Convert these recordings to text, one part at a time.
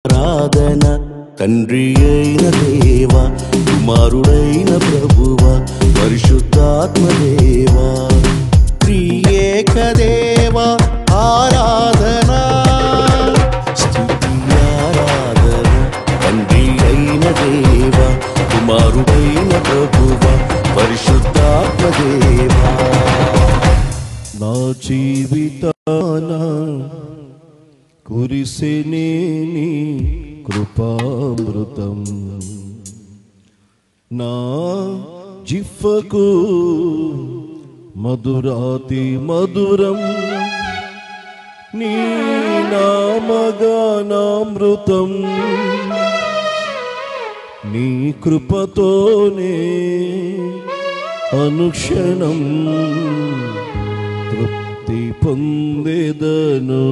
ఆరాధన తండ్రి అయిన దేవ కుమారుడైన ప్రభువ పరిశుద్ధాత్మ దేవ త్రియేక దేవ ఆరాధన స్తుతి ఆరాధన తండ్రి అయిన దేవ కుమారుడైన ప్రభువ పరిశుద్ధాత్మ దేవ నా జీవితాన కురిసెనేని కృపామృతం నా జిఫకు మధురాతి మధురం నీ నామగానామృతం నీ కృపతోనే అనుక్షణం తృప్తి పొందేదను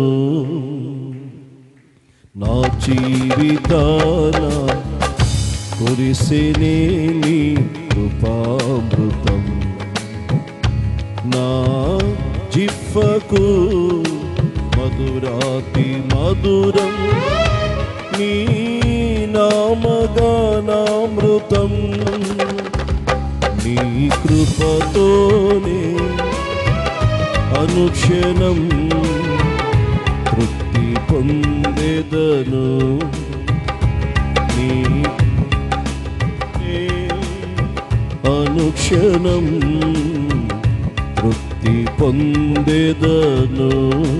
నా జీవితాన కురిసినే నీ కృపామృతం నా జిఫకు మధురాతి మధురం నీ నామగానామృతం నీ కృపతోనే అనుక్షణం తృప్తి పొందేదను నీ నీ అనుక్షణం తృప్తి పొందేదను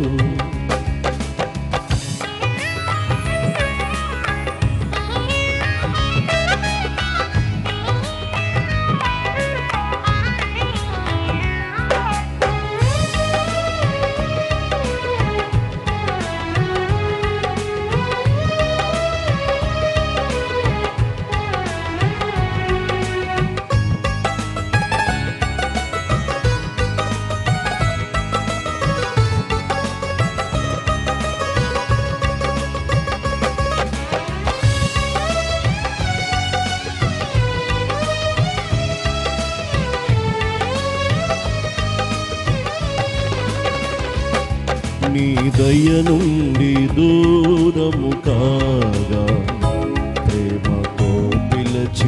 నీ దయ నుండి దూరము కాగా ప్రేమతో పిలచి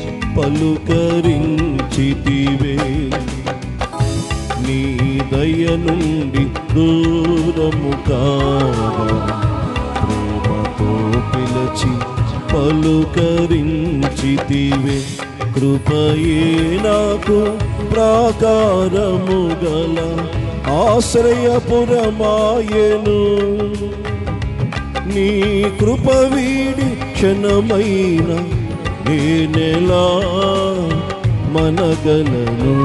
పలుకరించితివే నీ దయ నుండి దూరము కాగా ప్రేమతో పిలచి పలుకరించితివే కృపయే నాకు ప్రాకారము గల ఆశ్రయపురమాయను నీ కృప వీడి క్షణమైన నేనెలా మనగలను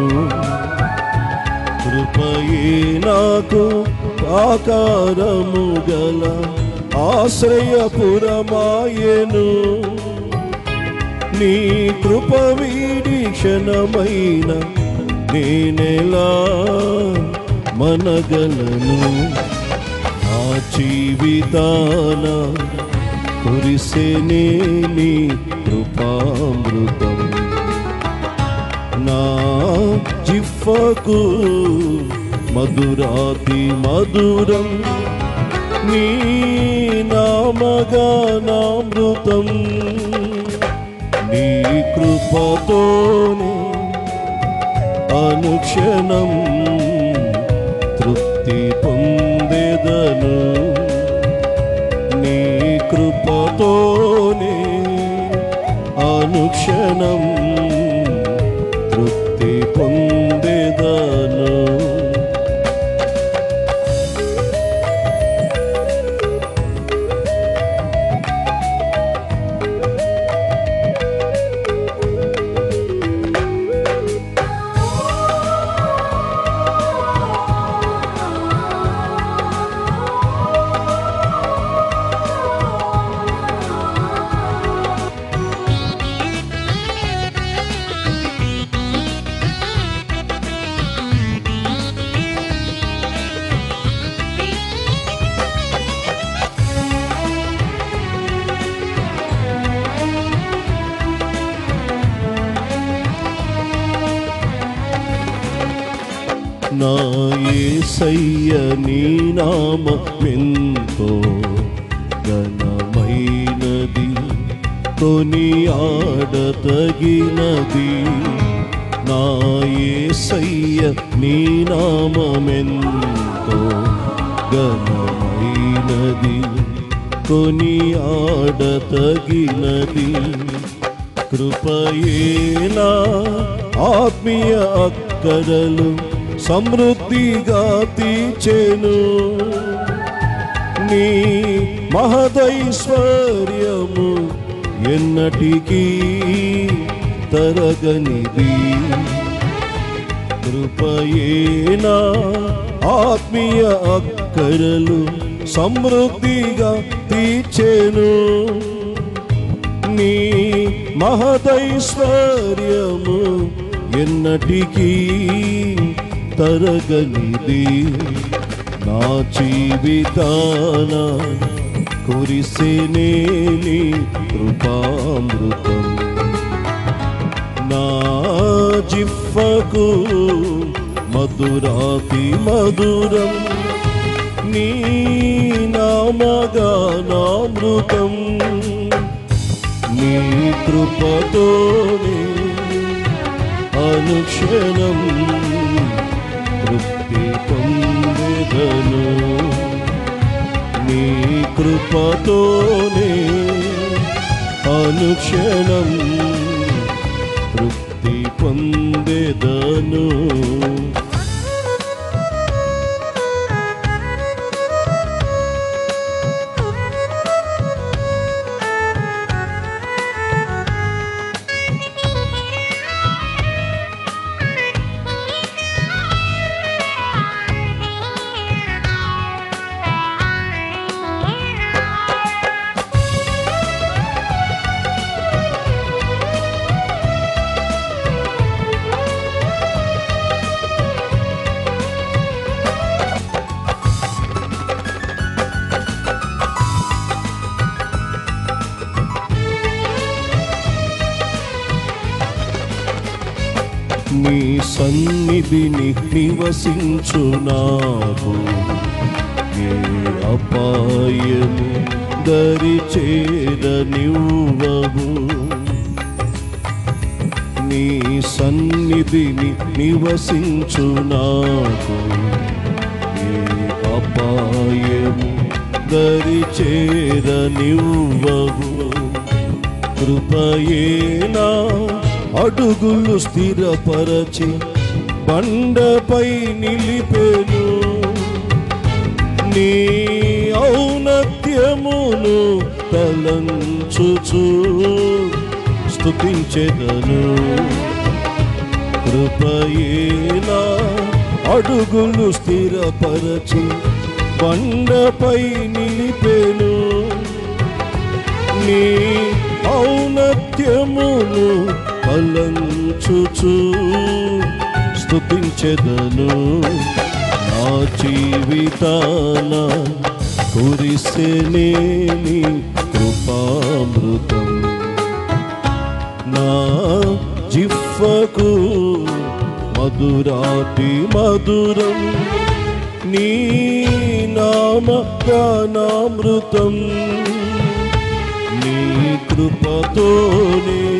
కృపయే నాకు ఆకారము గల ఆశ్రయపురమాయను నీ కృప వీడి క్షణమైన నేనెలా మనగలను ఆ జీవితాన కురిసేనే నీ కృపామృతం నా జిఫకు మధురాతి మధురం నీ నామగానామృతం నీ కృపతోనే అనుక్షణం తృప్తి పొందేదను నీ కృపతోనే అనుక్షణం తృప్తి పొందేదను నా యేసయ్య నీ నామమెంతో ఘనమైన కొని ఆడతగినది నా యేసయ్య నీ నామమెంతో ఘనమైనది కొని ఆడతగినది కృపయేనా ఆత్మీయ అక్కరలు సమృద్ధిగా తీర్చెను నీ మహదైశ్వర్యము ఎన్నటికీ తరగనిది కృపయేనా ఆత్మీయ అక్కరలు సమృద్ధిగా తీర్చెను నీ మహదైశ్వర్యము ఎన్నటికీ తరగనిది నా జీవితాన కురిసేనేని కృపామృతం నా జిఫకు మధురాతి మధురం నీ నామగానామృతం నీ కృపతోనే అనుక్షణం తృప్తి పొందెదను నీ కృపతోనే అనుక్షణం తృప్తి పొందెదను నీ సన్నిధిని నివసించు నాకు ఏ అపాయము దరి చేరనివ్వవు నీ సన్నిధిని నివసించు నాకు ఏ అపాయము దరి చేరనివ్వవు కృపయేనా అడుగులు స్థిరపరచి బండపై నిలిపెను నీ ఔన్నత్యమును తలంచుచు స్తుతించెదను కృపయేనా అడుగులు స్థిరపరచి బండపై నిలిపెను నీ ఔన్నత్యమును అలంచుచు స్తుతించెదను నా జీవితాన కురిసెనేని కృపామృతం నా జిఫకు మధురాతి మధురం నీ నామ గానామృతం నీ కృపతోనే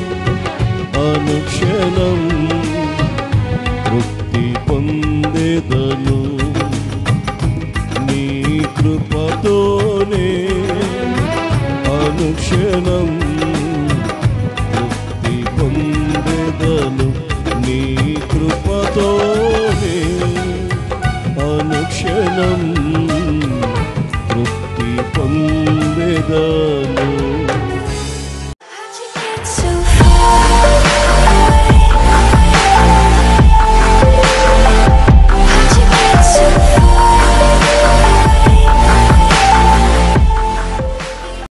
అనుక్షణం తృప్తి పొందేదను నీ కృపతోనే అనుక్షణం తృప్తి పొందేదను నీ కృపతోనే అనుక్షణం తృప్తి పొందేదను